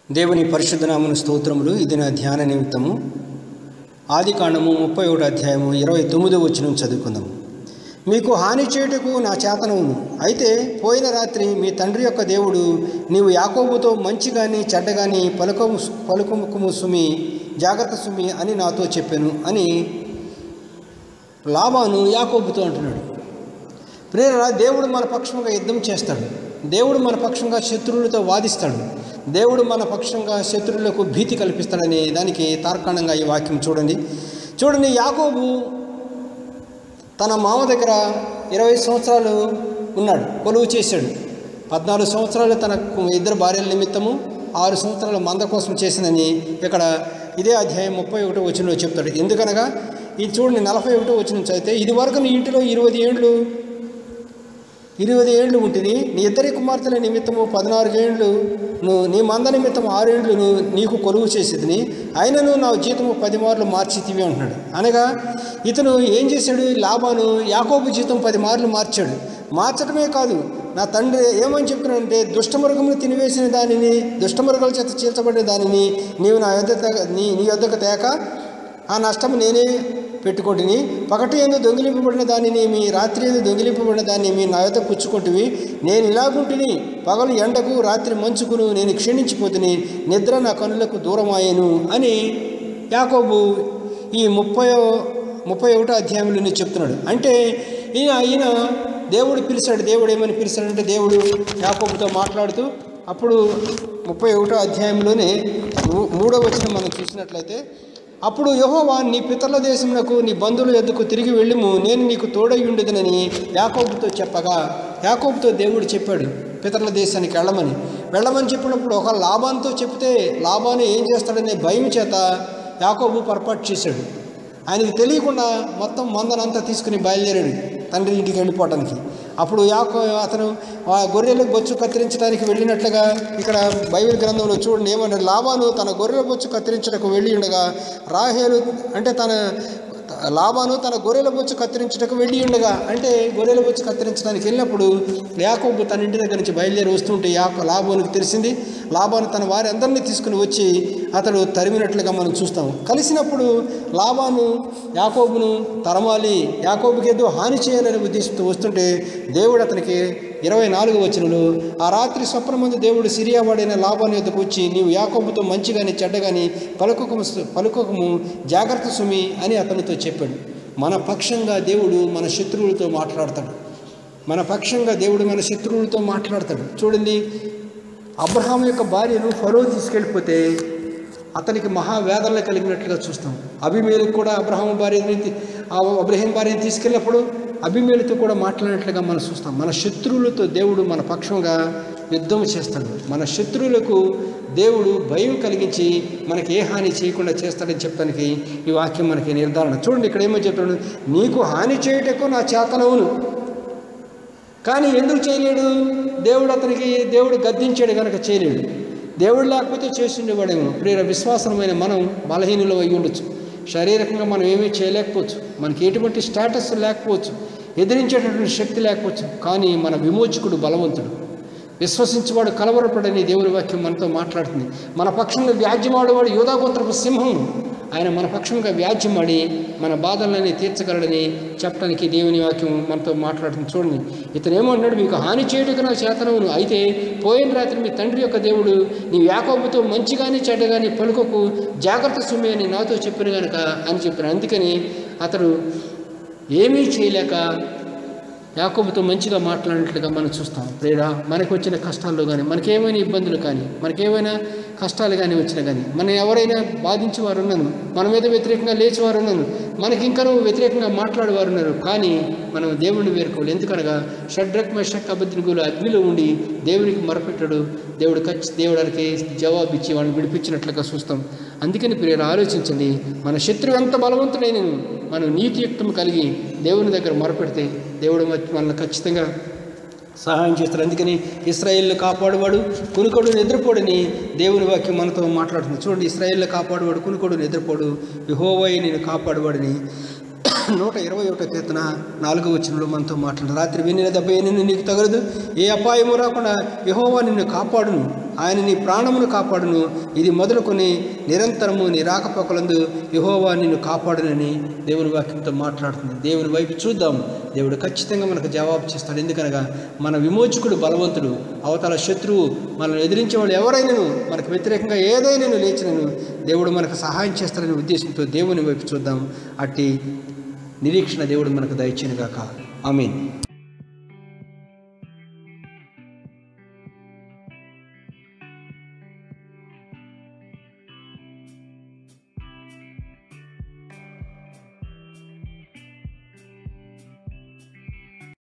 దేవుని పరిశుద్ధ నామను స్తోత్రములు ఇది నా ధ్యాన నిమిత్తము ఆది కాండము ముప్పై ఒకటి అధ్యాయము ఇరవై తొమ్మిదో వచ్చిన చదువుకుందాము మీకు హాని చేయుటకు నా చేతనవును అయితే పోయిన రాత్రి మీ తండ్రి యొక్క దేవుడు నీవు యాకోబుతో మంచి కానీ చెడ్డ కానీ పలుకము పలుకుముకుము సుమి జాగ్రత్త సుమి అని నాతో చెప్పాను అని లాభాను యాకోబుతో అంటున్నాడు ప్రేరణ దేవుడు మన పక్షంగా యుద్ధం చేస్తాడు దేవుడు మన పక్షంగా శత్రువులతో వాదిస్తాడు దేవుడు మన పక్షంగా శత్రువులకు భీతి కల్పిస్తాడని దానికి తార్కాణంగా ఈ వాక్యం చూడండి చూడండి యాకోబు తన మామ దగ్గర ఇరవై సంవత్సరాలు ఉన్నాడు కొలువు చేశాడు పద్నాలుగు సంవత్సరాలు తన ఇద్దరు భార్యల నిమిత్తము ఆరు సంవత్సరాల మంద కోసం చేసిందని ఇక్కడ ఇదే అధ్యాయం ముప్పై ఒకటో వచనంలో చెప్తాడు ఎందుకనగా ఇది చూడండి నలభై ఒకటో వచనం చదివితే ఇది వరకు నీ ఇంటిలో ఇరవై ఏండ్లు ఇరవై ఏళ్ళు ఉంటుంది నీ ఇద్దరి కుమార్తెల నిమిత్తము పద్నాలుగు ఏండ్లు నువ్వు నీ మంద నిమిత్తం ఆరేండ్లు నువ్వు నీకు కొలువు చేసేదిని అయినను నా జీతము పది మార్లు మార్చితివి అంటున్నాడు అనగా ఇతను ఏం చేశాడు లాభాను యాకోబు జీతం పది మార్లు మార్చాడు మార్చడమే కాదు నా తండ్రి ఏమని చెప్తున్నాడంటే దుష్టమృగమును తినివేసిన దానిని దుష్టమృగాల చేత చీల్చబడిన దానిని నీవు నా యొద్ద తే- నీ నీ యొద్దకు తేక ఆ నష్టము నేనే పెట్టుకొంటిని పగటి ఎందు దొంగిలింపబడిన దానిని మీ రాత్రి ఎందు దొంగిలింపబడిన దాన్ని మీ నా యొద్ద పుచ్చుకొంటివి నేను ఇలాగుంటిని పగలు ఎండకు రాత్రి మంచుకును నేను క్షీణించిపోతుని నిద్ర నా కనులకు దూరమాయను అని యాకోబు ఈ ముప్పై ముప్పై ఒకటో అధ్యాయంలోనే చెప్తున్నాడు అంటే ఈయన ఈయన దేవుడు పిలిచాడు దేవుడు ఏమని పిలిచాడంటే దేవుడు యాకోబుతో మాట్లాడుతూ అప్పుడు ముప్పై ఒకటో అధ్యాయంలోనే మూ- మూడో వచ్చిన మనం చూసినట్లయితే అప్పుడు యహోవా నీ పితరుల దేశమునకు నీ బంధువుల ఎద్దుకు తిరిగి వెళ్ళుము నేను నీకు తోడై ఉండుదనని యాకోబుతో చెప్పగా యాకోబుతో దేవుడు చెప్పాడు పితరుల దేశానికి వెళ్ళమని వెళ్ళమని చెప్పినప్పుడు ఒక లాభంతో చెప్తే లాభాన్ని ఏం చేస్తాడనే భయం చేత యాకోబు పొరపాటు చేశాడు ఆయనకు తెలియకుండా మొత్తం మందనంతా తీసుకుని బయలుదేరాడు తండ్రి ఇంటికి వెళ్ళిపోవటానికి అప్పుడు యాకో అతను ఆ గొర్రెలకు బొచ్చు కత్తిరించడానికి వెళ్ళినట్లుగా ఇక్కడ బైబిల్ గ్రంథంలో చూడండి ఏమన్నాడు లాభాను తన గొర్రెల బొచ్చు కత్తిరించడానికి వెళ్ళి ఉండగా రాహేలు అంటే తన లాభాను తన గొర్రెల బొచ్చు కత్తిరించడానికి వెళ్ళి ఉండగా అంటే గొర్రెల బొచ్చు కత్తిరించడానికి వెళ్ళినప్పుడు యాకోబు తన ఇంటి దగ్గర నుంచి బయలుదేరి వస్తుంటే యాకో లాభానికి తెలిసింది లాభాను తన వారి అందరినీ తీసుకుని వచ్చి అతడు తరిమినట్లుగా మనం చూస్తాం కలిసినప్పుడు లాభాను యాకోబును తరమాలి యాకోబుకి ఏదో హాని చేయాలని ఉద్దేశంతో వస్తుంటే దేవుడు అతనికి ఇరవై నాలుగు వచనంలో ఆ రాత్రి స్వప్నమందు దేవుడు సిరియా వాడైన లాభాన్ని యొద్దకు వచ్చి నీవు యాకోబుతో మంచిగాని చెడ్డగాని పలుకకము పలుకకము జాగ్రత్త సుమి అని అతనితో చెప్పాడు మన పక్షంగా దేవుడు మన శత్రువులతో మాట్లాడతాడు మన పక్షంగా దేవుడు మన శత్రువులతో మాట్లాడతాడు చూడండి అబ్రహాం యొక్క భార్యను ఫరో తీసుకెళ్ళిపోతే అతనికి మహావేదనలు కలిగినట్లుగా చూస్తాం అభిమేలకు కూడా అబ్రహాం భార్యని తీ- ఆ అబ్రహీం భార్యని తీసుకెళ్ళినప్పుడు అభిమేలుతో కూడా మాట్లాడినట్లుగా మనం చూస్తాం మన శత్రువులతో దేవుడు మన పక్షంగా యుద్ధం చేస్తాడు మన శత్రువులకు దేవుడు భయం కలిగించి మనకి ఏ హాని చేయకుండా చేస్తాడని చెప్పడానికి ఈ వాక్యం మనకి నిర్ధారణ చూడండి ఇక్కడ ఏమో చెప్తాడు నీకు హాని చేయుటకు నా చేతనవును కానీ ఎందుకు చేయలేడు దేవుడు అతనికి దేవుడు గద్దించాడు కనుక చేయలేడు దేవుడు లేకపోతే చేస్తుండేవాడేమో ప్రేర విశ్వాసమైన మనం బలహీనులు అయి ఉండొచ్చు శారీరకంగా మనం ఏమీ చేయలేకపోవచ్చు మనకి ఎటువంటి స్టేటస్ లేకపోవచ్చు ఎదిరించేటటువంటి శక్తి లేకపోవచ్చు కానీ మన విమోచకుడు బలవంతుడు విశ్వసించేవాడు కలవరపడని దేవుని వాక్యం మనతో మాట్లాడుతుంది మన పక్షంగా వ్యాజ్యమాడేవాడు యోధాగోత్రపు సింహం ఆయన మన పక్షంగా వ్యాజ్యమాడి మన బాధలన్నీ తీర్చగలడని చెప్పడానికి దేవుని వాక్యం మనతో మాట్లాడుతుంది చూడండి ఇతను ఏమంటున్నాడు మీకు హాని చేయడానికి నాకు చేతనవును అయితే పోయిన రాత్రి మీ తండ్రి యొక్క దేవుడు నీ యాకోబుతో మంచిగాని చెడ్డగాని పలుకకు జాగ్రత్త సుమి అని నాతో చెప్పిన గనక అని చెప్పాను అందుకని అతడు ఏమీ చేయలేక యాకోబుతో మంచిగా మాట్లాడినట్లుగా మనం చూస్తాం ప్రేరా మనకు వచ్చిన కష్టాల్లో కానీ మనకేమైనా ఇబ్బందులు కానీ మనకేమైనా కష్టాలు కానీ వచ్చినా కానీ మనం ఎవరైనా బాధించేవారు ఉన్నాను మన మీద వ్యతిరేకంగా లేచేవారు ఉన్నాను మనకి ఇంకనూ వ్యతిరేకంగా మాట్లాడేవారు ఉన్నారు కానీ మనం దేవుడిని వేరుకోవాలి ఎందుకనగా షడ్రక్ మెషక్ అబద్ధిగులు అగ్నిలో ఉండి దేవునికి మొరపెట్టాడు దేవుడు ఖచ్చి దేవుడానికి జవాబు ఇచ్చి వాళ్ళని విడిపించినట్లుగా చూస్తాం అందుకని ప్రియరు ఆలోచించండి మన శత్రువు ఎంత బలవంతుడైన మనం నీతియుక్తం కలిగి దేవుని దగ్గర మొరపెడితే దేవుడు మన- మనల్ని ఖచ్చితంగా సహాయం చేస్తాడు అందుకని ఇస్రాయేల్ని కాపాడువాడు కునుకొడు నిద్రపోడని దేవుని వాక్యం మనతో మాట్లాడుతుంది చూడండి ఇస్రాయేల్ని కాపాడువాడు కునుకొడు నిద్రపోడు యెహోవాయే నేను కాపాడువాడని నూట ఇరవై ఒకటో కీర్తన నాలుగో వచనంలో మనతో మాట్లాడు రాత్రి వినిన దెబ్బ నిన్ను నీకు తగలదు ఏ అపాయము రాకుండా యహోవా నిన్ను కాపాడును ఆయన నీ ప్రాణమును కాపాడును ఇది మొదలుకొని నిరంతరము నీ రాకపోకలందు యహోవా నిన్ను కాపాడునని దేవుని వాక్యంతో మాట్లాడుతుంది దేవుని వైపు చూద్దాం దేవుడు ఖచ్చితంగా మనకు జవాబు చేస్తాడు ఎందుకనగా మన విమోచకుడు బలవంతుడు అవతల శత్రువు మనల్ని ఎదిరించే వాళ్ళు ఎవరైనాను మనకు వ్యతిరేకంగా ఏదైనాను లేచినను దేవుడు మనకు సహాయం చేస్తాడనే ఉద్దేశంతో దేవుని వైపు చూద్దాం అట్టి నిరీక్షణ దేవుడు మనకు దయచేయనుగాక ఆమీన్